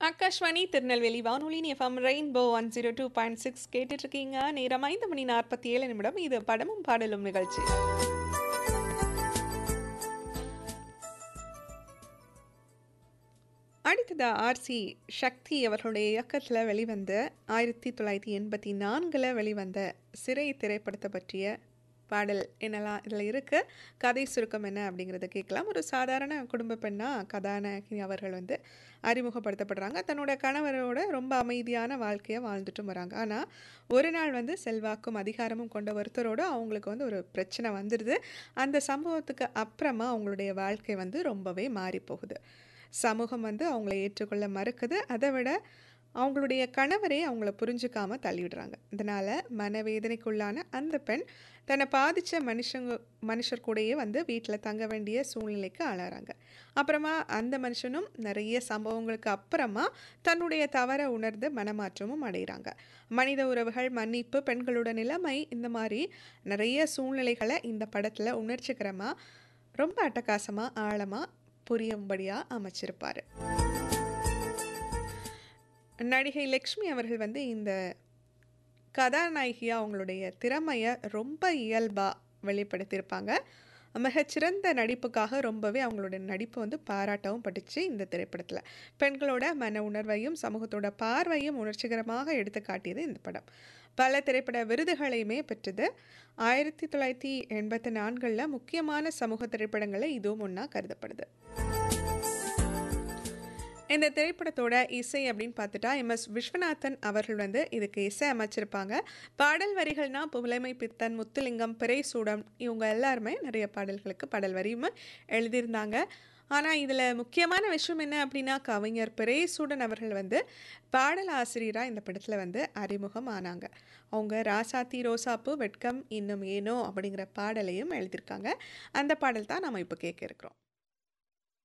ஆகாஷ்வாணி திருநெல்வேலி வானொலியின் FM Rainbow one zero two point six கேட்டுட்ருக்கீங்க நேரம் ஐந்து மணி நாற்பத்தி ஏழு நிமிடம் இது படமும் பாடலும் நிகழ்ச்சி அடுத்ததா ஆர்சி சக்தி அவர்களுடைய இயக்கத்தில் வெளிவந்த ஆயிரத்தி தொள்ளாயிரத்தி எண்பத்தி நான்கில் வெளிவந்த சிறை திரைப்படத்தை பற்றிய பாடல் என்னெல்லாம் இதில் இருக்குது கதை சுருக்கம் என்ன அப்படிங்கிறத கேட்கலாம் ஒரு சாதாரண குடும்ப பெண்ணாக கதாநாயகி அவர்கள் வந்து அறிமுகப்படுத்தப்படுறாங்க தன்னோட கணவரோட ரொம்ப அமைதியான வாழ்க்கையை வாழ்ந்துட்டும் வராங்க ஆனால் ஒரு நாள் வந்து செல்வாக்கும் அதிகாரமும் கொண்ட ஒருத்தரோடு அவங்களுக்கு வந்து ஒரு பிரச்சனை வந்துடுது அந்த சம்பவத்துக்கு அப்புறமா அவங்களுடைய வாழ்க்கை வந்து ரொம்பவே மாறி போகுது சமூகம் வந்து அவங்கள ஏற்றுக்கொள்ள மறுக்குது அதை விட அவங்களுடைய கணவரே அவங்கள புரிஞ்சுக்காம தள்ளிவிடுறாங்க இதனால் மனவேதனைக்குள்ளான அந்த பெண் தன்னை பாதித்த மனுஷங்க மனுஷர் கூடயே வந்து வீட்டில் தங்க வேண்டிய சூழ்நிலைக்கு ஆளாகிறாங்க அப்புறமா அந்த மனுஷனும் நிறைய சம்பவங்களுக்கு அப்புறமா தன்னுடைய தவறை உணர்ந்து மனமாற்றமும் அடைகிறாங்க மனித உறவுகள் மன்னிப்பு பெண்களோட நிலைமை இந்த மாதிரி நிறைய சூழ்நிலைகளை இந்த படத்தில் உணர்ச்சிகரமாக ரொம்ப அட்டகாசமாக ஆழமாக புரியும்படியாக அமைச்சிருப்பார் நடிகை லக்ஷ்மி அவர்கள் வந்து இந்த கதாநாயகியாக அவங்களுடைய திறமையை ரொம்ப இயல்பாக வெளிப்படுத்தியிருப்பாங்க மிகச்சிறந்த நடிப்புக்காக ரொம்பவே அவங்களோட நடிப்பு வந்து பாராட்டவும் பட்டுச்சு இந்த திரைப்படத்தில் பெண்களோட மன உணர்வையும் சமூகத்தோட பார்வையும் உணர்ச்சிகரமாக எடுத்து காட்டியது இந்த படம் பல திரைப்பட விருதுகளையுமே பெற்றது ஆயிரத்தி தொள்ளாயிரத்தி எண்பத்தி நான்கில் முக்கியமான சமூக திரைப்படங்களில் இதுவும் ஒன்றா கருதப்படுது இந்த திரைப்படத்தோட இசை அப்படின்னு பார்த்துட்டா எம் எஸ் விஸ்வநாதன் அவர்கள் வந்து இதுக்கு இசை அமைச்சிருப்பாங்க பாடல் வரிகள்னா புலமை பித்தன் முத்துலிங்கம் பிறைசூடம் இவங்க எல்லாருமே நிறைய பாடல்களுக்கு பாடல் வரியும் எழுதியிருந்தாங்க ஆனால் இதில் முக்கியமான விஷயம் என்ன அப்படின்னா கவிஞர் பிறைசூடன் அவர்கள் வந்து பாடல் ஆசிரியராக இந்த படத்தில் வந்து அறிமுகம் ஆனாங்க அவங்க ராசாத்தி ரோசாப்பு வெட்கம் இன்னும் ஏனோ அப்படிங்கிற பாடலையும் எழுதியிருக்காங்க அந்த பாடல் தான் நம்ம இப்போ கேட்க இருக்கிறோம்